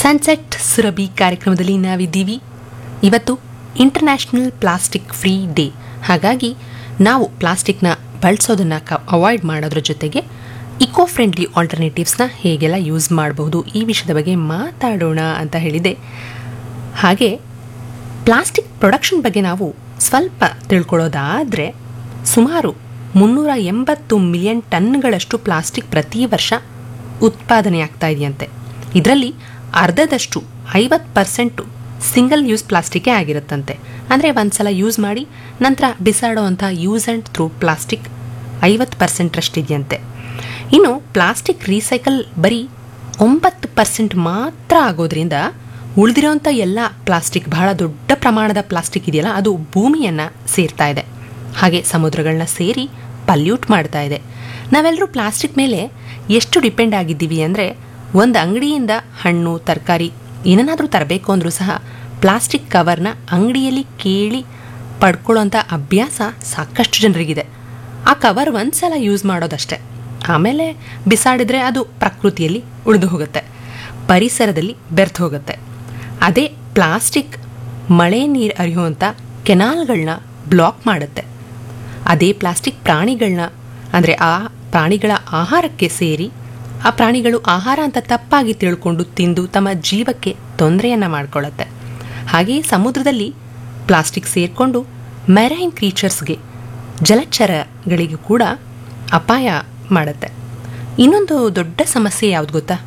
sunset Surabhi ಕಾರ್ಯಕ್ರಮದಲ್ಲಿ ನಾವಿದ್ದೀವಿ ಇವತ್ತು ಇಂಟರ್ನ್ಯಾಷನಲ್ ಪ್ಲಾಸ್ಟಿಕ್ ಫ್ರೀ ಡೇ ಹಾಗಾಗಿ ನಾವು ಪ್ಲಾಸ್ಟಿಕ್ನ ಬಳಸೋದನ್ನು ಕ ಅವಾಯ್ಡ್ ಮಾಡೋದ್ರ ಜೊತೆಗೆ ಇಕೋ ಫ್ರೆಂಡ್ಲಿ ಆಲ್ಟರ್ನೇಟಿವ್ಸ್ನ ಹೇಗೆಲ್ಲ ಯೂಸ್ ಮಾಡಬಹುದು ಈ ವಿಷಯದ ಬಗ್ಗೆ ಮಾತಾಡೋಣ ಅಂತ ಹೇಳಿದೆ ಹಾಗೆ ಪ್ಲಾಸ್ಟಿಕ್ ಪ್ರೊಡಕ್ಷನ್ ಬಗ್ಗೆ ನಾವು ಸ್ವಲ್ಪ ತಿಳ್ಕೊಳ್ಳೋದಾದರೆ ಸುಮಾರು ಮುನ್ನೂರ ಎಂಬತ್ತು ಮಿಲಿಯನ್ ಟನ್ಗಳಷ್ಟು ಪ್ಲಾಸ್ಟಿಕ್ ಪ್ರತಿ ವರ್ಷ ಉತ್ಪಾದನೆ ಆಗ್ತಾ ಇದೆಯಂತೆ ಇದರಲ್ಲಿ ಅರ್ಧದಷ್ಟು ಐವತ್ತು ಪರ್ಸೆಂಟು ಸಿಂಗಲ್ ಯೂಸ್ ಪ್ಲಾಸ್ಟಿಕ್ಕೇ ಆಗಿರುತ್ತಂತೆ ಅಂದರೆ ಒಂದ್ಸಲ ಯೂಸ್ ಮಾಡಿ ನಂತರ ಬಿಸಾಡೋವಂಥ ಯೂಸ್ ಆ್ಯಂಡ್ ಥ್ರೂ ಪ್ಲಾಸ್ಟಿಕ್ ಐವತ್ತು ಪರ್ಸೆಂಟ್ರಷ್ಟಿದೆಯಂತೆ ಇನ್ನು ಪ್ಲಾಸ್ಟಿಕ್ ರೀಸೈಕಲ್ ಬರೀ ಒಂಬತ್ತು ಪರ್ಸೆಂಟ್ ಮಾತ್ರ ಆಗೋದ್ರಿಂದ ಉಳಿದಿರೋಂಥ ಎಲ್ಲ ಪ್ಲಾಸ್ಟಿಕ್ ಬಹಳ ದೊಡ್ಡ ಪ್ರಮಾಣದ ಪ್ಲಾಸ್ಟಿಕ್ ಇದೆಯಲ್ಲ ಅದು ಭೂಮಿಯನ್ನು ಸೇರ್ತಾ ಇದೆ ಹಾಗೆ ಸಮುದ್ರಗಳನ್ನ ಸೇರಿ ಪಲ್ಯೂಟ್ ಮಾಡ್ತಾ ಇದೆ ನಾವೆಲ್ಲರೂ ಪ್ಲಾಸ್ಟಿಕ್ ಮೇಲೆ ಎಷ್ಟು ಡಿಪೆಂಡ್ ಆಗಿದ್ದೀವಿ ಅಂದರೆ ಒಂದು ಅಂಗಡಿಯಿಂದ ಹಣ್ಣು ತರಕಾರಿ ಏನನ್ನಾದರೂ ತರಬೇಕು ಅಂದರೂ ಸಹ ಪ್ಲಾಸ್ಟಿಕ್ ಕವರ್ನ ಅಂಗಡಿಯಲ್ಲಿ ಕೇಳಿ ಪಡ್ಕೊಳ್ಳೋಂಥ ಅಭ್ಯಾಸ ಸಾಕಷ್ಟು ಜನರಿಗಿದೆ ಆ ಕವರ್ ಒಂದು ಸಲ ಯೂಸ್ ಮಾಡೋದಷ್ಟೆ ಆಮೇಲೆ ಬಿಸಾಡಿದ್ರೆ ಅದು ಪ್ರಕೃತಿಯಲ್ಲಿ ಉಳಿದು ಹೋಗುತ್ತೆ ಪರಿಸರದಲ್ಲಿ ಬೆರ್ತು ಹೋಗುತ್ತೆ ಅದೇ ಪ್ಲಾಸ್ಟಿಕ್ ಮಳೆ ನೀರು ಹರಿಯುವಂಥ ಕೆನಾಲ್ಗಳನ್ನ ಬ್ಲಾಕ್ ಮಾಡುತ್ತೆ ಅದೇ ಪ್ಲಾಸ್ಟಿಕ್ ಪ್ರಾಣಿಗಳನ್ನ ಅಂದರೆ ಆ ಪ್ರಾಣಿಗಳ ಆಹಾರಕ್ಕೆ ಸೇರಿ ಆ ಪ್ರಾಣಿಗಳು ಆಹಾರ ಅಂತ ತಪ್ಪಾಗಿ ತಿಳ್ಕೊಂಡು ತಿಂದು ತಮ್ಮ ಜೀವಕ್ಕೆ ತೊಂದರೆಯನ್ನು ಮಾಡಿಕೊಳ್ಳುತ್ತೆ ಹಾಗೆಯೇ ಸಮುದ್ರದಲ್ಲಿ ಪ್ಲಾಸ್ಟಿಕ್ ಸೇರಿಕೊಂಡು ಮೆರೈನ್ ಕ್ರೀಚರ್ಸ್ಗೆ ಜಲಚರಗಳಿಗೂ ಕೂಡ ಅಪಾಯ ಮಾಡುತ್ತೆ ಇನ್ನೊಂದು ದೊಡ್ಡ ಸಮಸ್ಯೆ ಯಾವುದು ಗೊತ್ತಾ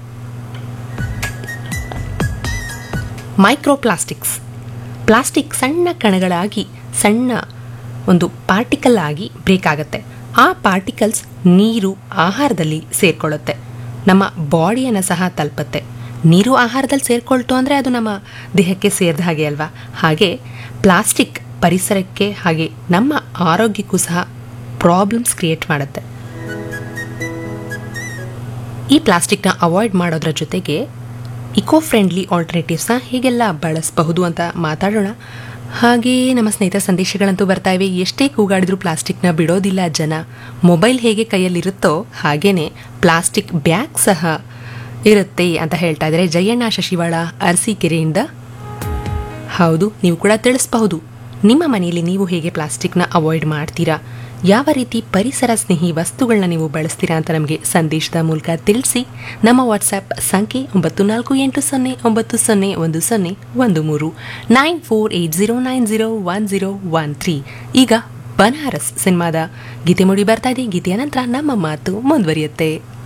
ಮೈಕ್ರೋಪ್ಲಾಸ್ಟಿಕ್ಸ್ ಪ್ಲಾಸ್ಟಿಕ್ ಸಣ್ಣ ಕಣಗಳಾಗಿ ಸಣ್ಣ ಒಂದು ಪಾರ್ಟಿಕಲ್ ಆಗಿ ಬ್ರೇಕ್ ಆಗುತ್ತೆ ಆ ಪಾರ್ಟಿಕಲ್ಸ್ ನೀರು ಆಹಾರದಲ್ಲಿ ಸೇರ್ಕೊಳ್ಳುತ್ತೆ ನಮ್ಮ ಬಾಡಿಯನ್ನು ಸಹ ತಲುಪುತ್ತೆ ನೀರು ಆಹಾರದಲ್ಲಿ ಸೇರ್ಕೊಳ್ತು ಅಂದರೆ ಅದು ನಮ್ಮ ದೇಹಕ್ಕೆ ಸೇರಿದ ಹಾಗೆ ಅಲ್ವಾ ಹಾಗೆ ಪ್ಲಾಸ್ಟಿಕ್ ಪರಿಸರಕ್ಕೆ ಹಾಗೆ ನಮ್ಮ ಆರೋಗ್ಯಕ್ಕೂ ಸಹ ಪ್ರಾಬ್ಲಮ್ಸ್ ಕ್ರಿಯೇಟ್ ಮಾಡುತ್ತೆ ಈ ಪ್ಲಾಸ್ಟಿಕ್ನ ಅವಾಯ್ಡ್ ಮಾಡೋದ್ರ ಜೊತೆಗೆ ಇಕೋ ಫ್ರೆಂಡ್ಲಿ ಆಲ್ಟರ್ನೇಟಿವ್ಸ್ನ ಹೇಗೆಲ್ಲ ಬಳಸಬಹುದು ಅಂತ ಮಾತಾಡೋಣ ಹಾಗೆಯೇ ನಮ್ಮ ಸ್ನೇಹಿತರ ಸಂದೇಶಗಳಂತೂ ಬರ್ತಾ ಇವೆ ಎಷ್ಟೇ ಕೂಗಾಡಿದ್ರೂ ಪ್ಲಾಸ್ಟಿಕ್ನ ಬಿಡೋದಿಲ್ಲ ಜನ ಮೊಬೈಲ್ ಹೇಗೆ ಕೈಯಲ್ಲಿರುತ್ತೋ ಹಾಗೇನೆ ಪ್ಲಾಸ್ಟಿಕ್ ಬ್ಯಾಗ್ ಸಹ ಇರುತ್ತೆ ಅಂತ ಹೇಳ್ತಾ ಇದ್ದಾರೆ ಜಯಣ್ಣ ಶಶಿವಾಳ ಅರಸೀಕೆರೆಯಿಂದ ಹೌದು ನೀವು ಕೂಡ ತಿಳಿಸಬಹುದು ನಿಮ್ಮ ಮನೆಯಲ್ಲಿ ನೀವು ಹೇಗೆ ಪ್ಲಾಸ್ಟಿಕ್ನ ಅವಾಯ್ಡ್ ಮಾಡ್ತೀರಾ ಯಾವ ರೀತಿ ಪರಿಸರ ಸ್ನೇಹಿ ವಸ್ತುಗಳನ್ನ ನೀವು ಬಳಸ್ತೀರಾ ಅಂತ ನಮಗೆ ಸಂದೇಶದ ಮೂಲಕ ತಿಳಿಸಿ ನಮ್ಮ ವಾಟ್ಸ್ಆ್ಯಪ್ ಸಂಖ್ಯೆ ಒಂಬತ್ತು ನಾಲ್ಕು ಎಂಟು ಸೊನ್ನೆ ಒಂಬತ್ತು ಸೊನ್ನೆ ಒಂದು ಸೊನ್ನೆ ಒಂದು ಮೂರು nine four eight zero nine zero one zero one three ಈಗ ಬನಾರಸ್ ಸಿನಿಮಾದ ಗೀತೆ ಮೂಡಿ ಬರ್ತಾ ಇದೆ ಗೀತೆಯ ನಂತರ ನಮ್ಮ ಮಾತು ಮುಂದುವರಿಯುತ್ತೆ